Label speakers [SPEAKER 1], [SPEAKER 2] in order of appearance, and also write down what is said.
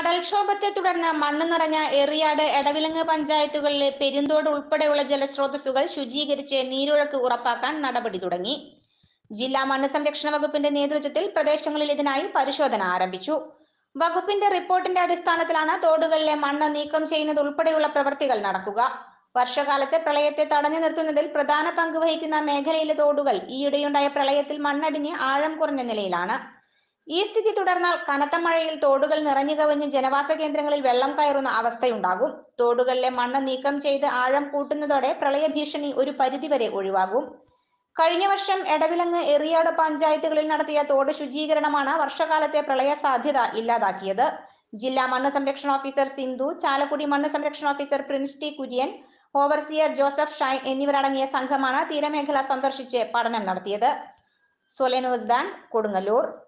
[SPEAKER 1] കടൽക്ഷോഭത്തെ തുടർന്ന് മണ്ണ് നിറഞ്ഞ എറിയാട് എടവിലങ്ങ് പഞ്ചായത്തുകളിലെ പെരുന്തോട് ഉൾപ്പെടെയുള്ള ജലസ്രോതസ്സുകൾ ശുചീകരിച്ച് നീരൊഴുക്ക് ഉറപ്പാക്കാൻ നടപടി തുടങ്ങി ജില്ലാ മണ്ണ് സംരക്ഷണ വകുപ്പിന്റെ നേതൃത്വത്തിൽ പ്രദേശങ്ങളിൽ ഇതിനായി പരിശോധന ആരംഭിച്ചു വകുപ്പിന്റെ റിപ്പോർട്ടിന്റെ അടിസ്ഥാനത്തിലാണ് തോടുകളിലെ മണ്ണ് നീക്കം ചെയ്യുന്നത് ഉൾപ്പെടെയുള്ള പ്രവൃത്തികൾ നടക്കുക വർഷകാലത്തെ പ്രളയത്തെ തടഞ്ഞു നിർത്തുന്നതിൽ പ്രധാന പങ്ക് വഹിക്കുന്ന മേഖലയിലെ തോടുകൾ ഈയിടെയുണ്ടായ പ്രളയത്തിൽ മണ്ണടിഞ്ഞ് ആഴം കുറഞ്ഞ നിലയിലാണ് ഈ സ്ഥിതി തുടർന്നാൽ കനത്ത മഴയിൽ തോടുകൾ നിറഞ്ഞു കവിഞ്ഞ് ജനവാസ കേന്ദ്രങ്ങളിൽ വെള്ളം കയറുന്ന അവസ്ഥയുണ്ടാകും തോടുകളിലെ മണ്ണ് നീക്കം ചെയ്ത് ആഴം കൂട്ടുന്നതോടെ പ്രളയ ഭീഷണി ഒരു പരിധിവരെ ഒഴിവാകും കഴിഞ്ഞ വർഷം എടവിലങ്ങ് എറിയാട് പഞ്ചായത്തുകളിൽ നടത്തിയ തോട് ശുചീകരണമാണ് വർഷകാലത്തെ പ്രളയ സാധ്യത ഇല്ലാതാക്കിയത് ജില്ലാ മണ്ണ് സംരക്ഷണ ഓഫീസർ സിന്ധു ചാലക്കുടി മണ്ണ് സംരക്ഷണ officer Prince T Kurian overseer Joseph Shine എന്നിവരടങ്ങിയ സംഘമാണ് തീരമേഖല സന്ദർശിച്ച് പഠനം നടത്തിയത് സൊലനോസ് ബാങ്ക് കൊടുങ്ങല്ലൂർ